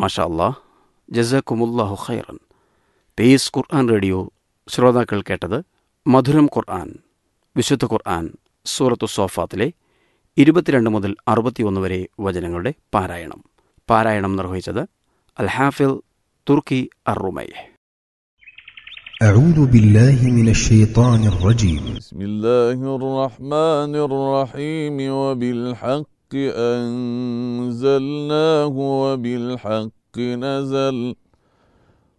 മാഷാ അല്ലാ ജസാക്കുമുല്ലാഹു ഖൈറൻ പേസ് ഖുർആൻ റേഡിയോ ശ്രോതാക്കൾ കേട്ടത് മധുരം ഖുർആൻ വിശുദ്ധ ഖുർആൻ സൂറത്തു സോഫാത്തിലെ ഇരുപത്തിരണ്ട് മുതൽ അറുപത്തിയൊന്ന് വരെ വചനങ്ങളുടെ പാരായണം പാരായണം നിർവഹിച്ചത് അൽ ഹാഫിൽ തുർക്കി അറുമൈ أعوذ بالله من الشيطان الرجيم بسم الله الرحمن الرحيم وبالحق أنزلناه وبالحق نزل